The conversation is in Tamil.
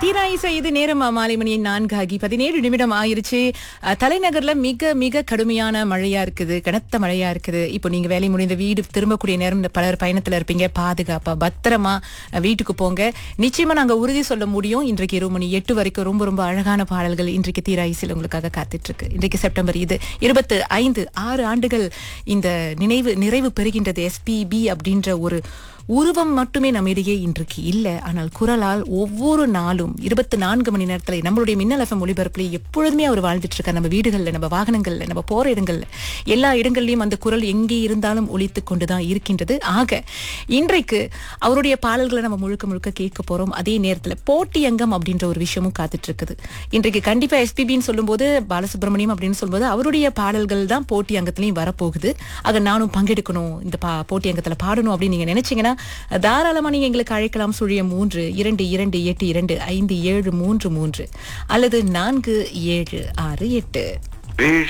தீராயிசை இது நேரம் மாலை மணி நான்கு ஆகி பதினேழு நிமிடம் ஆயிருச்சு அஹ், தலைநகர்ல மிக மிக கடுமையான மழையா இருக்குது கனத்த மழையா இருக்குது இப்போ நீங்க வேலை முடிந்த வீடு திரும்பக்கூடிய நேரம் இந்த பலர் பயணத்துல இருப்பீங்க பாதுகாப்பா பத்திரமா அஹ், வீட்டுக்கு போங்க நிச்சயமா நாங்க உறுதி சொல்ல முடியும் இன்றைக்கு இரவு மணி எட்டு வரைக்கும் ரொம்ப ரொம்ப அழகான பாடல்கள் இன்றைக்கு தீராயிசில் உங்களுக்காக காத்துட்டு இருக்கு இன்றைக்கு செப்டம்பர் இது இருபத்து ஐந்து ஆறு ஆண்டுகள் இந்த நினைவு நிறைவு பெறுகின்றது எஸ்பிபி அப்படின்ற ஒரு உருவம் மட்டுமே நம்மிடையே இன்றைக்கு இல்லை ஆனால் குரலால் ஒவ்வொரு நாளும் இருபத்தி நான்கு மணி நேரத்துல நம்மளுடைய மின்னல் எஃப்எம் ஒளிபரப்புல எப்பொழுதுமே அவர் வாழ்ந்துட்டு இருக்கார் நம்ம வீடுகள்ல நம்ம வாகனங்கள்ல நம்ம போற இடங்கள்ல எல்லா இடங்கள்லயும் அந்த குரல் எங்கே இருந்தாலும் ஒலித்து கொண்டுதான் இருக்கின்றது ஆக இன்றைக்கு அவருடைய பாடல்களை நம்ம முழுக்க முழுக்க கேட்க போறோம் அதே நேரத்துல போட்டி அங்கம் அப்படின்ற ஒரு விஷயமும் காத்துட்டு இருக்குது இன்றைக்கு கண்டிப்பா எஸ்பிபின்னு சொல்லும்போது பாலசுப்ரமணியம் அப்படின்னு சொல்லும்போது அவருடைய பாடல்கள் தான் போட்டி அங்கத்திலையும் வரப்போகுது ஆக நானும் பங்கெடுக்கணும் இந்த பா போட்டி அங்கத்துல பாடணும் அப்படின்னு நீங்க நினைச்சீங்கன்னா தாராளமா நீங்க எங்களுக்கு அழைக்கலாம் சுழியம் மூன்று இரண்டு இரண்டு எட்டு இரண்டு ஐந்து ஏழு மூன்று மூன்று அல்லது நான்கு ஏழு ஆறு எட்டு விழி